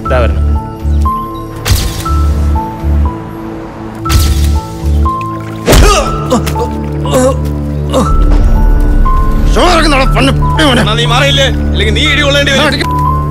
ഇതാ വരണം നീ മാറിയില്ലേ അല്ലെങ്കിൽ നീ ഇടി കൊള്ളേണ്ടി വരും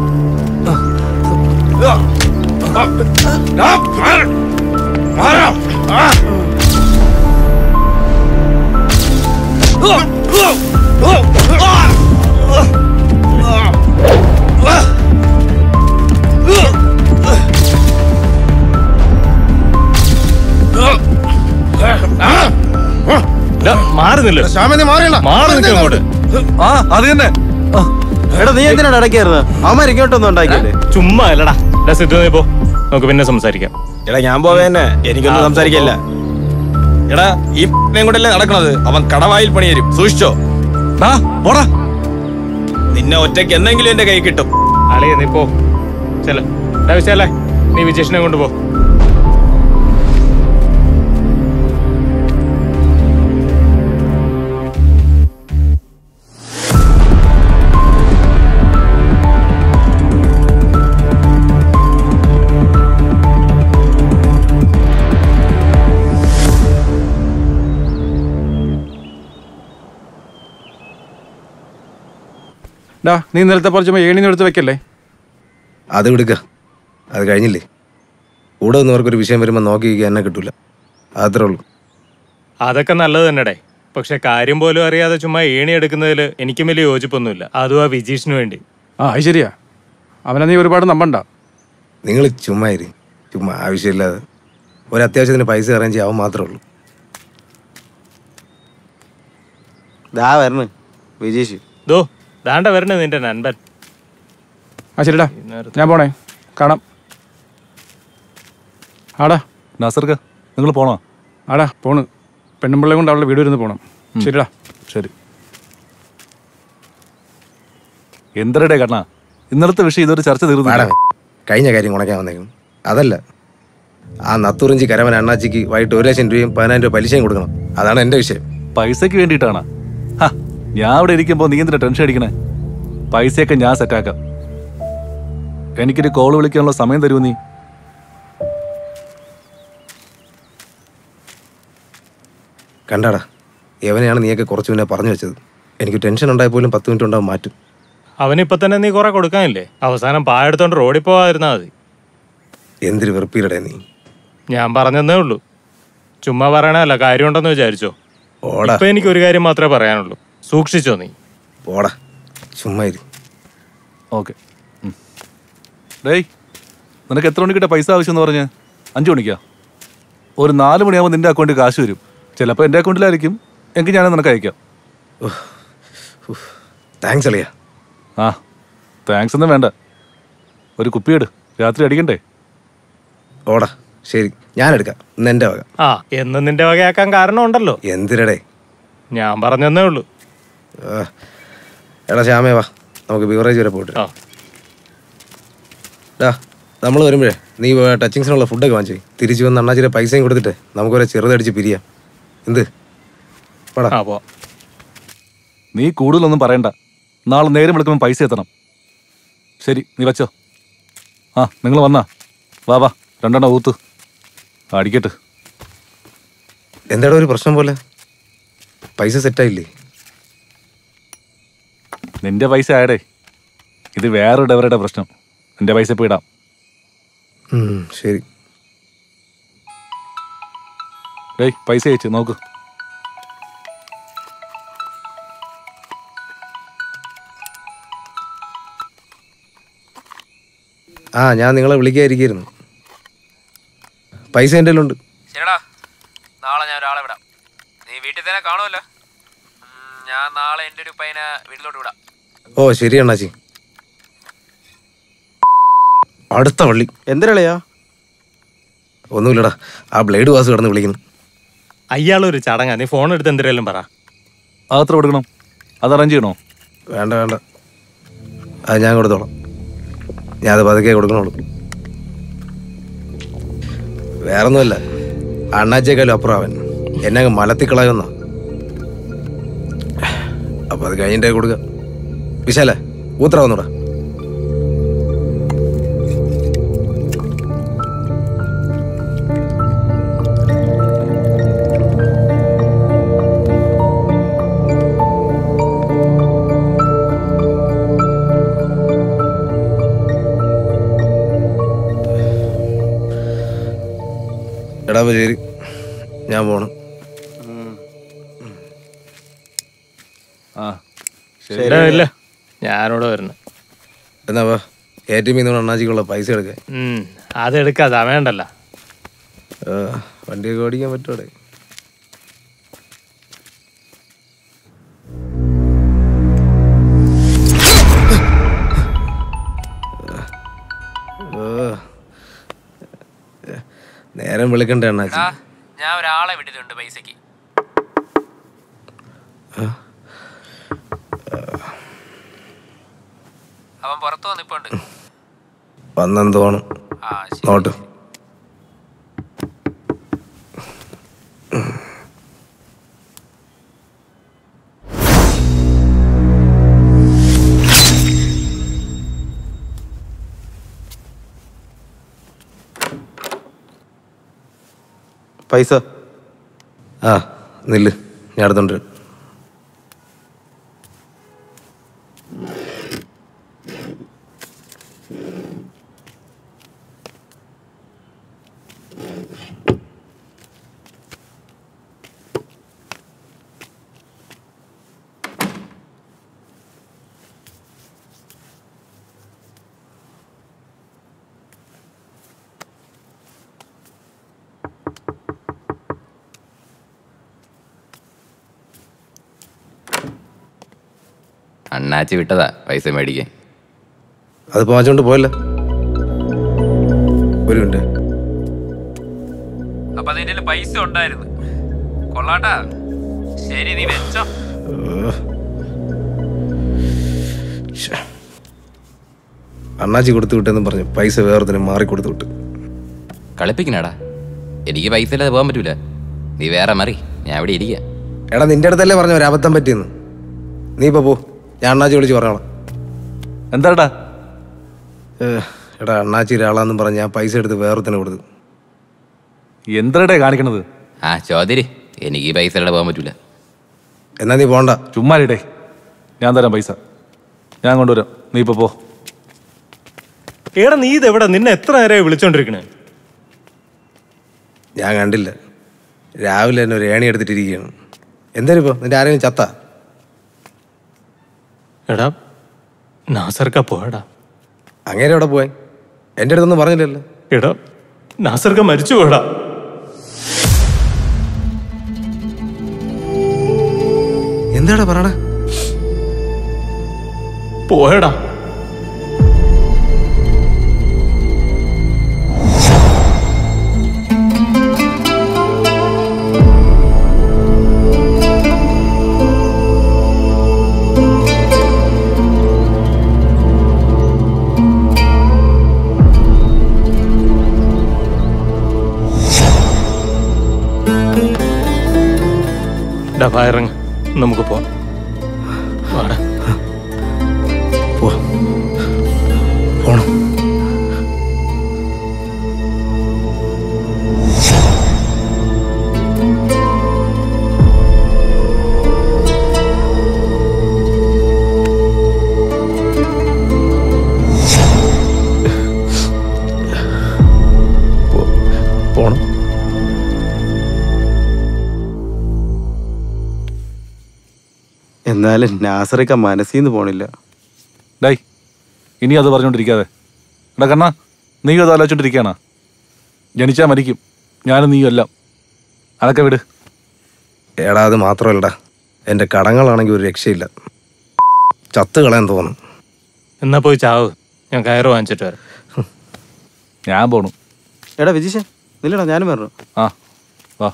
ഡാ, മാറുന്നില്ല ശ്യാമനെ മാറിയല്ല മാറി നിൽക്കും അങ്ങോട്ട് ആ അത് തന്നെ ആ, എടാ നീ എന്തിനാണ് ഇടയ്ക്കായിരുന്നത് അവന്മാർ ഇങ്ങോട്ടൊന്നും ഉണ്ടാക്കിയല്ലേ ചുമ്മാ അല്ലടാ ഡാ സിദ്ധു നീ പോ നമുക്ക് പിന്നെ സംസാരിക്കാം എടാ ഞാൻ പോവേ തന്നെ എനിക്കൊന്നും ആ, സംസാരിക്കില്ല എടാ ഈ കൊണ്ടല്ലേ നടക്കണത് അവൻ കടവായിൽ പണി തരും സൂക്ഷിച്ചോ ഡാ, പോടാ നിന്നെ ഒറ്റയ്ക്ക് എന്തെങ്കിലും എന്റെ കൈ കിട്ടും അളിയ നീ പോ ചെല ഡാ വിശാലേ നീ വിജേഷിനെ കൊണ്ടുപോ ഡാ നീ ഇന്നലത്തെ കുറച്ച് ഏണിന്ന് എടുത്ത് വെക്കല്ലേ അത് വിടുക അത് കഴിഞ്ഞില്ലേ കൂടെ നിന്നവർക്കൊരു വിഷയം വരുമ്പോൾ നോക്കി നിൽക്കാൻ എന്നെ കിട്ടൂല അത്രേ ഉള്ളൂ അതൊക്കെ നല്ലത് തന്നെടേ പക്ഷെ കാര്യം പോലും അറിയാതെ ചുമ്മാ ഏണി എടുക്കുന്നതിൽ എനിക്കും വലിയ യോജിപ്പൊന്നുമില്ല അതും ആ വിജീഷിന് വേണ്ടി ആ അത് ശരിയാ അവനെ നീ ഒരുപാട് നമ്പണ്ട നിങ്ങൾ ചുമ്മാ ഇരി ചുമ്മാ ആവശ്യമില്ലാതെ ഒരു അത്യാവശ്യത്തിന് പൈസ അറേഞ്ച് ചെയ്യാൻ മാത്രമേ ഉള്ളൂ ദാ വരണേ വിജീഷ് ദോ ദാണ്ട വരണേ നിന്റെ നൻപൻ ആ ശരിടാ ഞാൻ പോണേ കാണാം ആടാ നസർക്ക നിങ്ങൾ പോണോ ആടാ പോണ് പെണ്ണുമ്പിള്ളെ കൊണ്ട് അവളുടെ വീട് വരുന്ന് പോണം ശരിടാ ശരി എന്തരടേ കണ്ണ ഇന്നലത്തെ വിഷയം ഇതൊരു ചർച്ച തീർന്നു മാഡം കഴിഞ്ഞ കാര്യം കുണയ്ക്കാൻ വന്നേക്കും അതല്ല ആ നത്തുറിഞ്ചി കരവൻ അണ്ണാച്ചിക്ക് വൈകിട്ട് ഒരു ലക്ഷം രൂപയും പതിനായിരം രൂപ പലിശയും കൊടുക്കണം അതാണ് എൻ്റെ വിഷയം പൈസക്ക് വേണ്ടിയിട്ടാണ് ഹാ ഞാൻ അവിടെ ഇരിക്കുമ്പോൾ നീ എന്തിനാ ടെൻഷൻ അടിക്കണേ പൈസയൊക്കെ ഞാൻ സെറ്റാക്കാം എനിക്കൊരു കോൾ വിളിക്കാനുള്ള സമയം തരുമോ നീ കണ്ടാടാ എവനെയാണ് നീയൊക്കെ കുറച്ച് മുന്നേ പറഞ്ഞു വെച്ചത് എനിക്ക് ടെൻഷൻ ഉണ്ടായ പോലും പത്ത് മിനിറ്റ് ഉണ്ടാവും മാറ്റും അവനിപ്പൊ തന്നെ നീ കുറെ കൊടുക്കാനില്ലേ അവസാനം പായെടുത്തോണ്ട് റോഡിൽ പോവാതിരുന്നാ മതി എന്തൊരു വെറുപ്പീരടേ നീ ഞാൻ പറഞ്ഞതേ ഉള്ളൂ ചുമ്മാ പറയണല്ല കാര്യമുണ്ടെന്ന് വിചാരിച്ചോ ഓടാ ഇപ്പൊ എനിക്ക് ഒരു കാര്യം മാത്രമേ പറയാനുള്ളൂ സൂക്ഷിച്ചോ നീ ഓടാ ചുമ്മാ ഇരി ഓക്കെ ഡേയ് നിനക്ക് എത്ര മണിക്കിட்ட പൈസ ആവശ്യം എന്ന് പറഞ്ഞ് അഞ്ച് മണിക്കാ ഒരു നാല് മണിയാകുമ്പോൾ നിന്റെ അക്കൗണ്ടിൽ കാശ് വരും ചിലപ്പോൾ എൻ്റെ അക്കൗണ്ടിലായിരിക്കും എങ്കിൽ ഞാൻ നിനക്ക് അയക്കാം താങ്ക്സ് അളിയാ ആ താങ്ക്സ് ഒന്നും വേണ്ട ഒരു കുപ്പിയെട് രാത്രി അടിക്കണ്ടേ ഓടാ ശരി ഞാൻ എടുക്കാം ഇന്ന് എൻ്റെ വക ആ എന്നും നിന്റെ വകയാക്കാൻ കാരണം ഉണ്ടല്ലോ എന്തിരടേ ഞാൻ പറഞ്ഞതേ ഉള്ളൂ ആ, എടാ ശ്യാമേ വാ നമുക്ക് ബിവറേജ് വരെ പോയിട്ട് ആ ഡാ നമ്മൾ വരുമ്പോഴേ നീ ടച്ചിങ്സിനുള്ള ഫുഡൊക്കെ വാങ്ങിച്ചു തിരിച്ചു വന്ന് അണ്ണാച്ചിയുടെ പൈസയും കൊടുത്തിട്ട് നമുക്കൊരു ചെറുതടിച്ച് പിരിയാം എന്ത് പടാ ആ പോ നീ കൂടുതലൊന്നും പറയണ്ട നാളെ നേരം വിളിക്കുമ്പോൾ പൈസ എത്തണം ശരി നീ വച്ചോ ആ നിങ്ങൾ വന്നാ വാ വാ രണ്ടെണ്ണം ഊത്ത് അടിക്കട്ടെ എന്താടാ ഒരു പ്രശ്നം പോലെ പൈസ സെറ്റായില്ലേ നിന്റെ പൈസ ആയടേ ഇത് വേറെ ഡെവറുടെ പ്രശ്നം നിന്റെ പൈസ ഇപ്പോൾ ഇടാം ഉം, ശരി ഡേയ് പൈസ അയച്ചു നോക്ക് ആ ഞാൻ നിങ്ങളെ വിളിക്കാതിരിക്കായിരുന്നു പൈസ എൻ്റെ കയ്യിലുണ്ട് ശരിടാ നാളെ ഞാൻ ഒരാളെ വിടാം നീ വീട്ടിൽ തന്നെ കാണുമല്ലോ ഉം, ഞാൻ നാളെ എൻ്റെ ഒരു പയ്യനെ വീട്ടിലോട്ട് വിടാം ഓ ശരി അണ്ണാച്ചി അടുത്ത വള്ളി എന്തിനളിയാ ഒന്നുമില്ലടാ ആ ബ്ലേഡ് വാസ് കിടന്ന് വിളിക്കുന്നു അയാളൊരു ചടങ്ങാ നീ ഫോൺ എടുത്ത് എന്തിനേലും പറ അതെത്ര കൊടുക്കണം അത് അറേഞ്ച് ചെയ്യണോ വേണ്ട വേണ്ട അത് ഞാൻ കൊടുത്തോളാം ഞാൻ അത് പതുക്കെ കൊടുക്കണുള്ളൂ വേറൊന്നുമല്ല അണ്ണാച്ചേക്കാളും അപ്പുറം അവൻ എന്നെ അങ്ങ് മലത്തിക്കളയുന്ന അപ്പൊ അത് കഴിഞ്ഞിട്ടേ കൊടുക്ക വിശാല ഊത്ര വന്നൂടാ അപ്പൊ ശരി ഞാൻ പോണം ആ ശരി ഇല്ല ഇല്ല ഞാനിവിടെ വരുന്നു എന്നാ വാ എ ടി എമ്മിൽ നിന്ന് അണ്ണാച്ചിക്കുള്ള പൈസ എടുക്കാൻ ഉം, അതെടുക്കാം സമയണ്ടല്ല ആ, വണ്ടിയൊക്കെ ഓടിക്കാൻ പറ്റൂടെ ഓ. നേരം വിളിക്കണ്ടേ അണ്ണാച്ചി ആ ഞാൻ ഒരാളെ വിട്ടിട്ടുണ്ട് പൈസക്ക് അവൻ പുറത്തു വന്നിപ്പോണ്ട് വന്നെന്ന് തോന്നും ആ ശരി നോട്ട് പൈസ ആ നില്ല് ഞാൻ അടുത്തോണ്ട് വരാം. അണ്ണാച്ചി വിട്ടതാ പൈസ മേടിക്കാൻ അത് പാച്ചോണ്ട് പോയല്ല ഒരു മിനിറ്റ് അപ്പൊ അതിന്റെ പൈസ ഉണ്ടായിരുന്നു കൊള്ളാട്ടാ ശരി നീ വെച്ചോ ശ്ശെ. അണ്ണാച്ചി കൊടുത്തു വിട്ടെന്ന് പറഞ്ഞു പൈസ വേറെ മാറി കൊടുത്തു വിട്ടു കളിപ്പിക്കണടാ എനിക്ക് പൈസ ഇല്ലാതെ പോകാൻ പറ്റൂല നീ വേറെ മറി ഞാൻ ഇവിടെ ഇരിക്കാം എടാ നിന്റെ അടുത്തല്ലേ പറഞ്ഞ ഒരു അബദ്ധം പറ്റിയെന്ന് നീ ഇപ്പൊ പോ ഞാൻ അണ്ണാച്ചി വിളിച്ച് പറഞ്ഞോളാം എന്താടാ ഏ, എടാ അണ്ണാച്ചി ഒരാളാന്നും പറഞ്ഞ് ഞാൻ പൈസ എടുത്ത് വേറെ കൊടുത്തു എന്തരടേ കാണിക്കണത് ആ ചോദ്യര് എനിക്ക് ഈ പൈസ ഇല്ലാതെ പോകാൻ പറ്റൂല എന്നാ നീ പോണ്ട ചുമ്മാ ഇടേ ഞാൻ തരാം പൈസ ഞാൻ കൊണ്ടുവരാം നീ ഇപ്പൊ പോ എടാ നീ ഇതെവിടെ നിന്നെ എത്ര നേരമായി വിളിച്ചോണ്ടിരിക്കണേ ഞാൻ കണ്ടില്ല രാവിലെ തന്നെ ഒരു ഏണി എടുത്തിട്ടിരിക്കുകയാണ് എന്തായാലും ഇപ്പൊ നിന്റെ ആരെങ്കിലും ചത്ത എടാ നാസർക്ക പോയടാ അങ്ങേരെ എവിടെ പോയി എൻ്റെ അടുത്തൊന്നും പറഞ്ഞില്ലല്ലോ എടാ നാസർക്ക മരിച്ചു പോയടാ എന്താടാ പറയണേ പോയടാ ഡബാ ഇറങ്ങ നമുക്ക് പോവാം വാടാ പോ പോണം പോ- പോണം എന്നാലും നാസറിക്ക മനസ്സിൽ നിന്ന് പോണില്ല ഡേയ് ഇനി അത് പറഞ്ഞുകൊണ്ടിരിക്കാതെ എടാ കണ്ണാ നീ അത് ആലോചിച്ചോണ്ടിരിക്കുകയാണാ ജനിച്ചാൽ മരിക്കും ഞാനും നീയും എല്ലാം അതൊക്കെ വിട് എടാ അത് മാത്രമല്ലടാ എൻ്റെ കടങ്ങളാണെങ്കിൽ ഒരു രക്ഷയില്ല ചത്ത് കളയാൻ തോന്നും എന്നാ പോയി ചാവ് ഞാൻ കയറ് വാങ്ങിച്ചിട്ട് വരാം ഞാൻ പോണു എടാ വിജീഷേ നില്ലടാ ഞാനും പറഞ്ഞു ആ വാ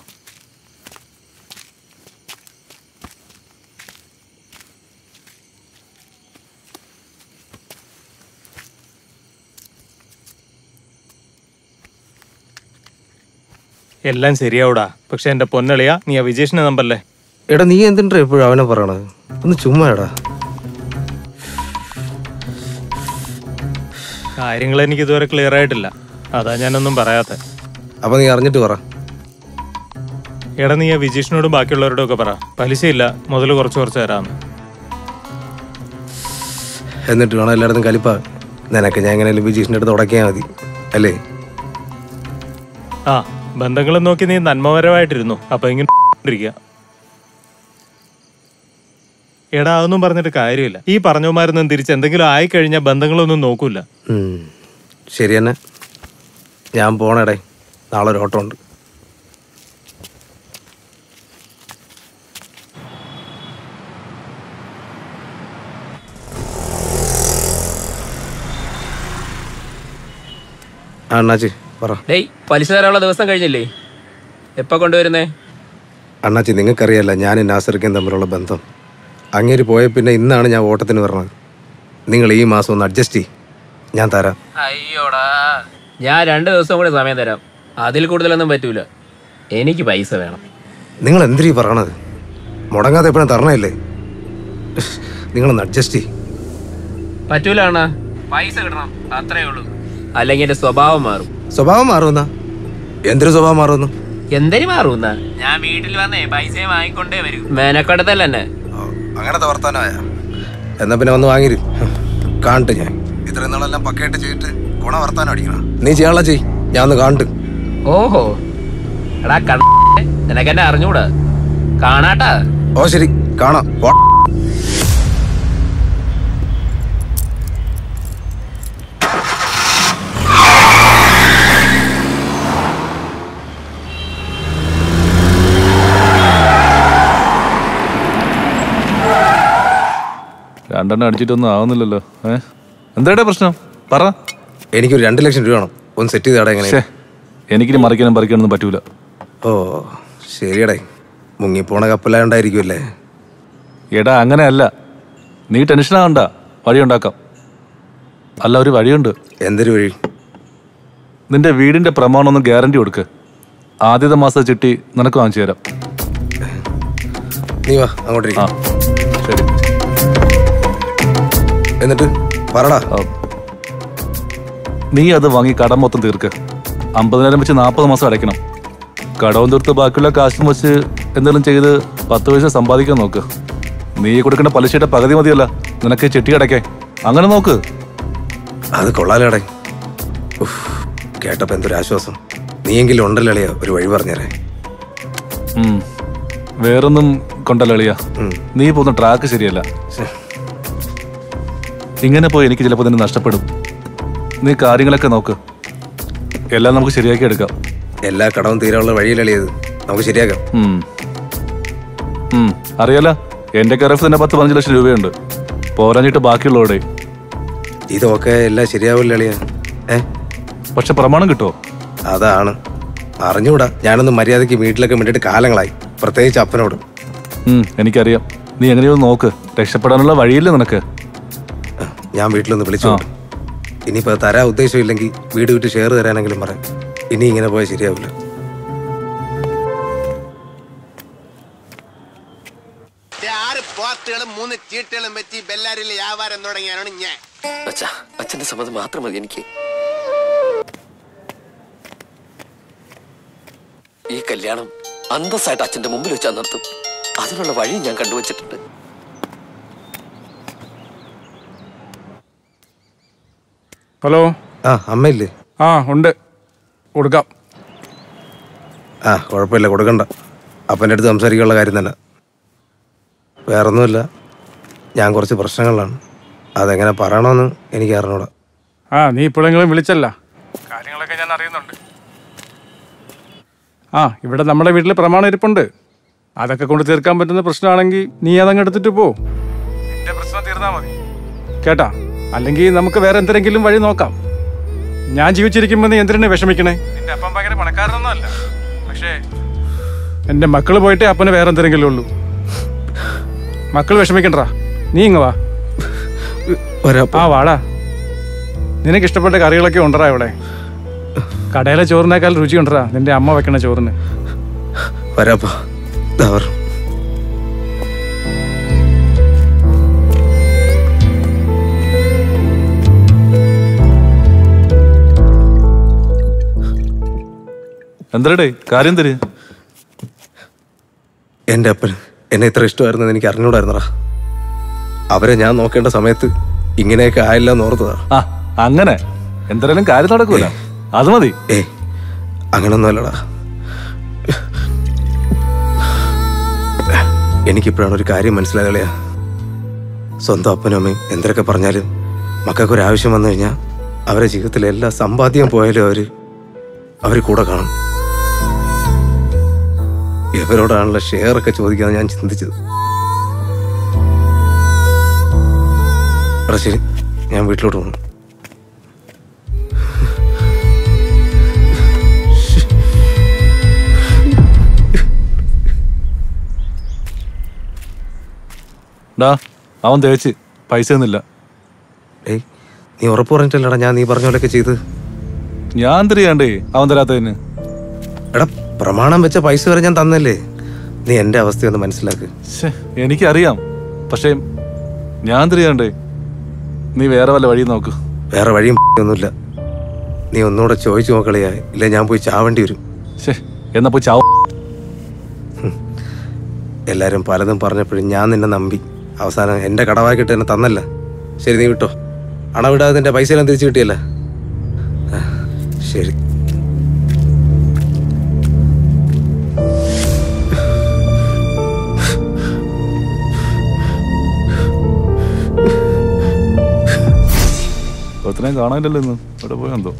എല്ലാം ശരിയാവൂടാ പക്ഷെ എന്റെ പൊന്നളിയാ നീ ആ വിജേഷിന്റെ നമ്പല്ലേ എടാ നീ എന്തിനാ എപ്പോഴും അവനെ പറയണത് ഒന്ന് ചുമ്മാ എടാ കാര്യങ്ങൾ എനിക്ക് ഇതുവരെ ക്ലിയർ ആയിട്ടില്ല അതാ ഞാനൊന്നും പറയാത്ത അപ്പൊ നീ അറിഞ്ഞിട്ട് പറ എടാ നീ ആ വിജീഷിനോടും ബാക്കിയുള്ളവരോടും ഒക്കെ പറ പലിശയില്ല മുതൽ കുറച്ച് കുറച്ച് തരാന്ന് എന്നിട്ട് വേണം എല്ലായിടത്തും കലിപ്പാ നിനക്ക് ഞാൻ എങ്ങനെയാലും ബിജീഷിൻ്റെ അടുത്ത് ഉടക്കിയാൽ മതി അല്ലേ ആ ബന്ധങ്ങളും നോക്കി നീ നന്മപരമായിട്ടിരുന്നു അപ്പൊ ഇങ്ങനെ ഇരിക്കുക എടാ അതൊന്നും പറഞ്ഞിട്ട് കാര്യമില്ല ഈ പറഞ്ഞവന്മാരൊന്നും തിരിച്ച് എന്തെങ്കിലും ആയിക്കഴിഞ്ഞാൽ ബന്ധങ്ങളൊന്നും നോക്കൂല ഉം. ശരി തന്നെ ഞാൻ പോണേടേ നാളെ ഒരു ഓട്ടം ഉണ്ട് ആ അണ്ണാച്ചി പറ ഡേയ് പലിശ തരാനുള്ള ദിവസം കഴിഞ്ഞില്ലേ എപ്പോ കൊണ്ടുവരുന്നേ അണ്ണാച്ചി നിങ്ങൾക്കറിയാലോ ഞാനും നാസറിക്കും തമ്മിലുള്ള ബന്ധം അങ്ങേര് പോയ പിന്നെ ഇന്നാണ് ഞാൻ ഓട്ടത്തിന് പറഞ്ഞത് നിങ്ങൾ ഈ മാസം ഒന്ന് അഡ്ജസ്റ്റ് ചെയ്യ് ഞാൻ തരാം അയ്യോടാ ഞാൻ രണ്ട് ദിവസം കൂടി സമയം തരാം അതിൽ കൂടുതലൊന്നും പറ്റൂല എനിക്ക് പൈസ വേണം നിങ്ങൾ എന്തിരീ പറയണത് മുടങ്ങാതെ എപ്പോഴും തരണല്ലേ നിങ്ങളൊന്ന് അഡ്ജസ്റ്റ് ചെയ്യ് പറ്റൂല അണ്ണാ പൈസ കിട്ടണം അത്രേ ഉള്ളൂ അല്ലെങ്കിൽ എന്റെ സ്വഭാവം മാറും സ്വഭാവം മാറുമെന്നാ എന്തൊരു സ്വഭാവം മാറുമെന്ന് എന്തിനു മാറുന്ന ഞാൻ വീട്ടിൽ വന്നേ പൈസ വാങ്ങിക്കൊണ്ടേ വരൂ മേനക്കടത്തല്ല എന്നെ അങ്ങനത്തെ വർത്താനമായ എന്നാ പിന്നെ വന്ന് വാങ്ങിരു കാണട്ടെ ഞാൻ ഇത്രയും നാളെല്ലാം പക്കയായിട്ട് ചെയ്തിട്ട് ഗുണ വർത്താനം അടിക്കണം നീ ചെയ്യാനുള്ള ചെയ് ഞാൻ ഒന്ന് കാണട്ട് ഓഹോ എടാ കണ്ണ നിനക്കെന്നെ അറിഞ്ഞൂടാ കാണാട്ടാ ഓ ശരി കാണാം പോ. രണ്ടെണ്ണം അടിച്ചിട്ടൊന്നും ആവുന്നില്ലല്ലോ ഏ എന്താടാ പ്രശ്നം പറ എനിക്കൊരു രണ്ട് ലക്ഷം രൂപ വേണം ഒന്ന് സെറ്റ് ചെയ്താടെ എങ്ങനെ ഛേ എനിക്കിനി മറിക്കാനും പറിക്കാനൊന്നും പറ്റൂല ഓ ശരിയടേ മുങ്ങിപ്പോണ കപ്പലാണ്ടായിരിക്കുമല്ലേ എടാ അങ്ങനെയല്ല നീ ടെൻഷൻ ആവണ്ട വഴിയുണ്ടാക്കാം അല്ല ഒരു വഴിയുണ്ട് എന്തൊരു വഴി നിന്റെ വീടിന്റെ പ്രമാണം ഒന്ന് ഗ്യാരണ്ടി കൊടുക്ക് ആദ്യത്തെ മാസത്തെ ചിട്ടി നിനക്ക് വാങ്ങിച്ചു തരാം നീ വാ അങ്ങോട്ടിരിക്കും ആ ശരി എന്നിട്ട് പറടാ ആ. നീ അത് വാങ്ങി കടം മൊത്തം തീർക്ക് അമ്പതിനായിരം വെച്ച് നാൽപ്പത് മാസം അടയ്ക്കണം കടവും തീർത്ത് ബാക്കിയുള്ള കാശും വെച്ച് എന്തെങ്കിലും ചെയ്ത് പത്ത് പൈസ സമ്പാദിക്കാൻ നോക്ക് നീ കൊടുക്കേണ്ട പലിശയുടെ പകുതി മതിയല്ല നിനക്ക് ചെട്ടി അടയ്ക്കാൻ അങ്ങനെ നോക്ക് അത് കൊള്ളാലേടേ ഉഫ്, കേട്ടപ്പോ എന്തൊരു ആശ്വാസം നീയെങ്കിലും ഉണ്ടല്ലോ അളിയാ ഒരു വഴി പറഞ്ഞേരേ ഉം. വേറൊന്നും കൊണ്ടല്ല എളിയ നീ പോകുന്ന ട്രാക്ക് ശരിയല്ല ഇങ്ങനെ പോയി എനിക്ക് ചിലപ്പോൾ നിന്നെ നഷ്ടപ്പെടും നീ കാര്യങ്ങളൊക്കെ നോക്ക് എല്ലാം നമുക്ക് ശരിയാക്കി എടുക്കാം എല്ലാ കടവും തീരാനുള്ള വഴിയിലളിയത് നമുക്ക് ശരിയാക്കാം ഉം. ഉം. അറിയാലോ എന്റെ കറഫ് തന്നെ പത്ത് പതിനഞ്ച് ലക്ഷം രൂപയുണ്ട് പോരാഞ്ഞിട്ട് ബാക്കിയുള്ളവടെ ഇതൊക്കെ എല്ലാം ശരിയാവില്ല അളിയ ഏ പക്ഷെ പ്രമാണം കിട്ടുമോ അതാണ് അറിഞ്ഞൂടാ ഞാനൊന്ന് മര്യാദയ്ക്ക് വീട്ടിലൊക്കെ വേണ്ടിയിട്ട് കാലങ്ങളായി പ്രത്യേകിച്ച് അപ്പനോട് ഉം, എനിക്കറിയാം നീ എങ്ങനെയോ നോക്ക് രക്ഷപ്പെടാനുള്ള വഴിയില്ല നിനക്ക് ഞാൻ വീട്ടിലൊന്ന് വിളിച്ചു ഇനിയിപ്പോ തരാൻ ഉദ്ദേശമില്ലെങ്കിൽ വീട് വിട്ട് ഷെയർ തരാനെങ്കിലും പറയാം ഇനി ഇങ്ങനെ പോയാൽ ശരിയാവില്ല ആറ് പോത്തുകളും മൂന്ന് ചീട്ടുകളും വെച്ച് ബെല്ലാരിലെ വ്യാപാരം തുടങ്ങിയാണ് ഞാൻ അച്ഛാ അച്ഛന്റെ സമ്മതം മാത്രം മതി എനിക്ക് ഈ കല്യാണം അന്തസ്സായിട്ട് അച്ഛന്റെ മുമ്പിൽ വെച്ചാൽ നിർത്തും അതിനുള്ള വഴി ഞാൻ കണ്ടുവച്ചിട്ടുണ്ട് ഹലോ ആ അമ്മയില്ലേ ആ ഉണ്ട് കൊടുക്കാം ആ കുഴപ്പമില്ല കൊടുക്കണ്ട അപ്പൻ്റെ അടുത്ത് സംസാരിക്കാനുള്ള കാര്യം തന്നെ വേറൊന്നുമില്ല ഞാൻ കുറച്ച് പ്രശ്നങ്ങളിലാണ് അതെങ്ങനെ പറയണമെന്ന് എനിക്ക് അറിഞ്ഞൂടാ ആ നീ ഇപ്പോഴെങ്കിലും വിളിച്ചല്ല കാര്യങ്ങളൊക്കെ ഞാൻ അറിയുന്നുണ്ട് ആ ഇവിടെ നമ്മുടെ വീട്ടിൽ പ്രമാണം ഇരിപ്പുണ്ട് അതൊക്കെ കൊണ്ട് തീർക്കാൻ പറ്റുന്ന പ്രശ്നമാണെങ്കിൽ നീ അതങ്ങ് എടുത്തിട്ട് പോ നിന്റെ പ്രശ്നം തീർന്നാ മതി കേട്ടാ അല്ലെങ്കിൽ നമുക്ക് വേറെ എന്തെങ്കിലും വഴി നോക്കാം ഞാൻ ജീവിച്ചിരിക്കുമ്പോൾ നീ എന്തിനാ വിഷമിക്കണേ നിന്റെ അപ്പം ഭയങ്കര പണക്കാരനൊന്നും അല്ല പക്ഷേ എന്റെ മക്കള് പോയിട്ടേ അപ്പന് വേറെ എന്തെങ്കിലും ഉള്ളൂ മക്കൾ വിഷമിക്കണ്ടാ നീ ഇങ്ങ് വാ ആ വാടാ നിനക്ക് ഇഷ്ടപ്പെട്ട കറികളൊക്കെ ഉണ്ടറാ ഇവിടെ കടയിലെ ചോറിനേക്കാൾ രുചി ഉണ്ടറാ നിന്റെ അമ്മ വെക്കണ ചോറിന് വരാപ്പാ ദാ വരണം. എന്തരടേ കാര്യം തര് എൻ്റെ അപ്പൻ എന്നെ ഇത്ര ഇഷ്ടമായിരുന്നെന്ന് എനിക്ക് അറിഞ്ഞൂടായിരുന്നടാ അവരെ ഞാൻ നോക്കേണ്ട സമയത്ത് ഇങ്ങനെയൊക്കെ ആയില്ല എന്ന് ഓർത്തതാ ആ അങ്ങനെ എന്തായാലും കാര്യം നടക്കൂല അത് മതി ഏയ് അങ്ങനൊന്നുമല്ലടാ എനിക്കിപ്പോഴാണ് ഒരു കാര്യം മനസ്സിലാകളിയ സ്വന്തം അപ്പനും അമ്മയും എന്തൊക്കെ പറഞ്ഞാലും മക്കൾക്ക് ഒരു ആവശ്യം വന്നു കഴിഞ്ഞാൽ അവരുടെ ജീവിതത്തിലെ എല്ലാ സമ്പാദ്യം പോയാലും അവർ അവർ കൂടെ കാണും ഇവരോടാണല്ലോ ഷെയർ ഒക്കെ ചോദിക്കാന്ന് ഞാൻ ചിന്തിച്ചത് എടാ ശരി ഞാൻ വീട്ടിലോട്ട് പോകുന്നു ഡാ അവൻ തേച്ച് പൈസ ഒന്നുമില്ല ഏയ് നീ ഉറപ്പ് പറഞ്ഞിട്ടല്ലടാ ഞാൻ നീ പറഞ്ഞ പോലെയൊക്കെ ചെയ്ത് ഞാൻ തിരിയാണ്ടേ അവൻ തരാത്തതിന് എടാ പ്രമാണം വെച്ച പൈസ വരെ ഞാൻ തന്നല്ലേ നീ എൻ്റെ അവസ്ഥയൊന്ന് മനസ്സിലാക്ക് ശ്ശേ, എനിക്കറിയാം പക്ഷേ ഞാൻ തിരിയാണ്ടേ നീ വേറെ വല്ല വഴി നോക്ക് വേറെ വഴിയും ഒന്നുമില്ല നീ ഒന്നുകൂടെ ചോദിച്ചു നോക്കളിയാ ഇല്ല ഞാൻ പോയി ചാവേണ്ടി വരും ശ്ശേ, എന്നാ പോയി ചാവും എല്ലാരും പലതും പറഞ്ഞപ്പോഴും ഞാൻ നിന്നെ നമ്പി അവസാനം എൻ്റെ കടവാക്കിട്ട് എന്നെ തന്നല്ല ശരി നീ വിട്ടോ അണവിടാതെ നിന്റെ പൈസ എല്ലാം തിരിച്ചു കിട്ടിയല്ല ആ, ശരി ഒരുത്തനെയും കാണാനില്ലല്ലോ ഇന്ന് ഇവിടെ പോയെന്തോ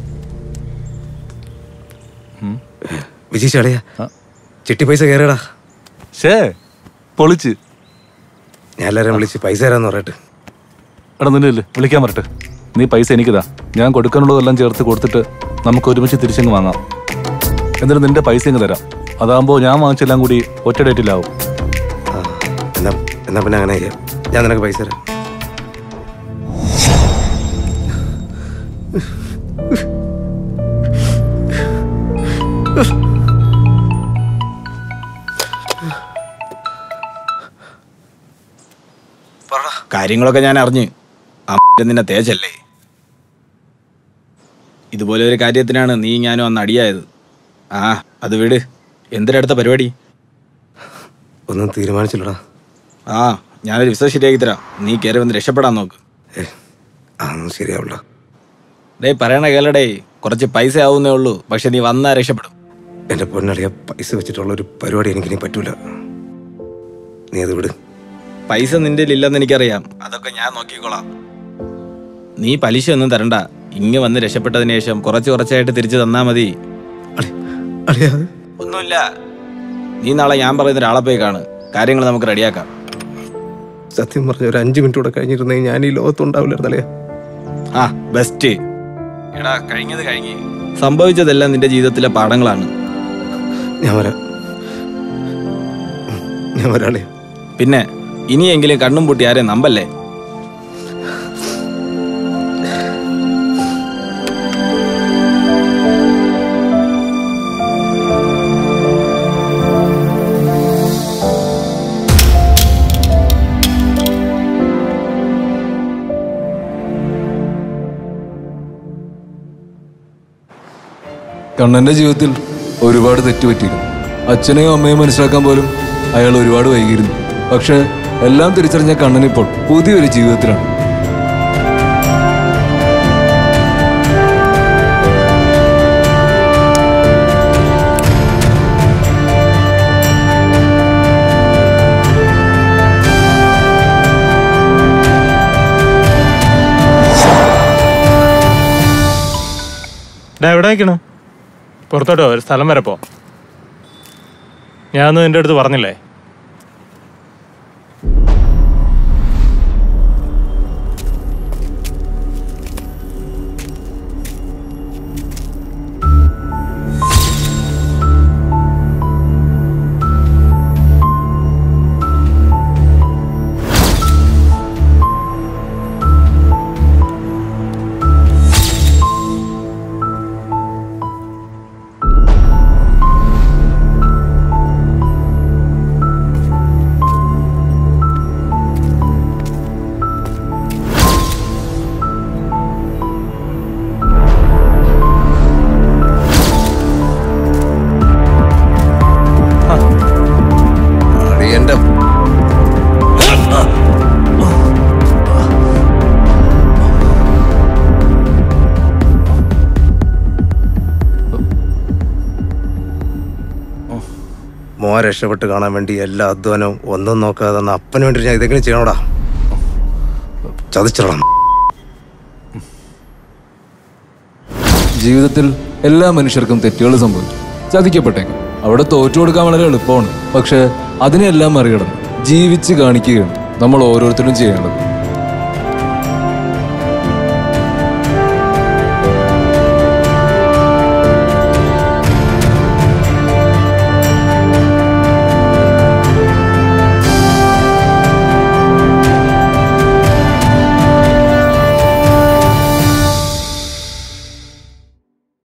വിജയ് ചളിയാ ചിട്ടി പൈസ കയറിയടാ ഷേ പൊളിച്ച് ഞാൻ എല്ലാവരും വിളിച്ച് പൈസ തരാന്ന് പറയട്ടെ എടാ നിന്നില്ലേ വിളിക്കാൻ വരട്ടെ നീ പൈസ എനിക്കിതാ ഞാൻ കൊടുക്കാനുള്ളതെല്ലാം ചേർത്ത് കൊടുത്തിട്ട് നമുക്ക് ഒരുമിച്ച് തിരിച്ചങ്ങ് വാങ്ങാം എന്നിട്ട് നിന്റെ പൈസ ഇങ്ങ് തരാം അതാകുമ്പോൾ ഞാൻ വാങ്ങിച്ചെല്ലാം കൂടി ഒറ്റ ഡേറ്റിലാവും ആ, എന്നാ എന്നാ പിന്നെ അങ്ങനെ ചെയ്യാം ഞാൻ നിനക്ക് പൈസ തരാം കാര്യങ്ങളൊക്കെ ഞാൻ അറിഞ്ഞ് ആ നിന്നെ തേച്ചല്ലേ ഇതുപോലെ ഒരു കാര്യത്തിനാണ് നീ ഞാനും അന്ന് അടിയായത് ആ അത് വിട് എന്തിനാ അടുത്ത പരിപാടി ഒന്നും തീരുമാനിച്ചില്ലടാ ആ ഞാനൊരു വിസ ശരിയാക്കി തരാം നീ കയറി വന്ന് രക്ഷപ്പെടാൻ നോക്ക് അതൊന്നും ശരിയാവില്ല ഡേ പറയണ കേളടേ കുറച്ച് പൈസ ആവുന്നേ ഉള്ളൂ പക്ഷെ നീ വന്നാ രക്ഷപ്പെടും എൻ്റെ പൊന്നളിയ പൈസ വെച്ചിട്ടുള്ള ഒരു പരിപാടി എനിക്കിനി പറ്റൂല നീ അത് വിട് പൈസ നിന്റെ ഇല്ലെന്ന് എനിക്കറിയാം അതൊക്കെ ഞാൻ നോക്കിക്കോളാം നീ പലിശ ഒന്നും തരണ്ട ഇങ്ങ് വന്ന് രക്ഷപ്പെട്ടതിന് ശേഷം കുറച്ച് കുറച്ചായിട്ട് തിരിച്ചു തന്നാ മതി ഒന്നുമില്ല നീ നാളെ ഞാൻ പറയുന്ന ഒരാളെ പോയി കാണ് കാര്യങ്ങൾ നമുക്ക് റെഡിയാക്കാം സത്യം പറഞ്ഞ ഒരു അഞ്ച് മിനിറ്റ് കൂടെ കഴിഞ്ഞിരുന്നെങ്കിൽ ഞാൻ ഈ ലോകത്തുണ്ടാവില്ലായിരുന്നു അളിയ ആ ബെസ്റ്റ് എടാ കഴിഞ്ഞത് കഴിഞ്ഞ് സംഭവിച്ചതെല്ലാം നിന്റെ ജീവിതത്തിലെ പാഠങ്ങളാണ് ഞാൻ വരാം ഞാൻ വരാളിയ പിന്നെ ഇനിയെങ്കിലും കണ്ണും പൂട്ടി ആരെയും നമ്പല്ലേ കണ്ണന്റെ ജീവിതത്തിൽ ഒരുപാട് തെറ്റുപറ്റിയിരുന്നു അച്ഛനെയും അമ്മയും മനസ്സിലാക്കാൻ പോലും അയാൾ ഒരുപാട് വൈകിയിരുന്നു പക്ഷെ എല്ലാം തിരിച്ചറിഞ്ഞ കണ്ണനിപ്പോൾ പുതിയൊരു ജീവിതത്തിലാണ് ഡാ എവിടെ നിൽക്കണു പുറത്തോട്ടോ ഒരു സ്ഥലം വരെ പോ ഞാൻ നിന്റെ അടുത്ത് പറഞ്ഞില്ലേ മോൻ രക്ഷപ്പെട്ട് കാണാൻ വേണ്ടി എല്ലാ അധ്വാനവും ഒന്നും നോക്കാതെ തന്ന അപ്പന് വേണ്ടി ഞാൻ ഇതെങ്ങനെ ചെയ്യണോടാ ചതിച്ചിടണം ജീവിതത്തിൽ എല്ലാ മനുഷ്യർക്കും തെറ്റുകൾ സംഭവിക്കും ചതിക്കപ്പെട്ടേക്കും അവിടെ തോറ്റു കൊടുക്കാൻ വളരെ എളുപ്പമാണ് പക്ഷെ അതിനെല്ലാം മറികടന്ന് ജീവിച്ച് കാണിക്കുകയാണ് നമ്മൾ ഓരോരുത്തരും ചെയ്യേണ്ടത്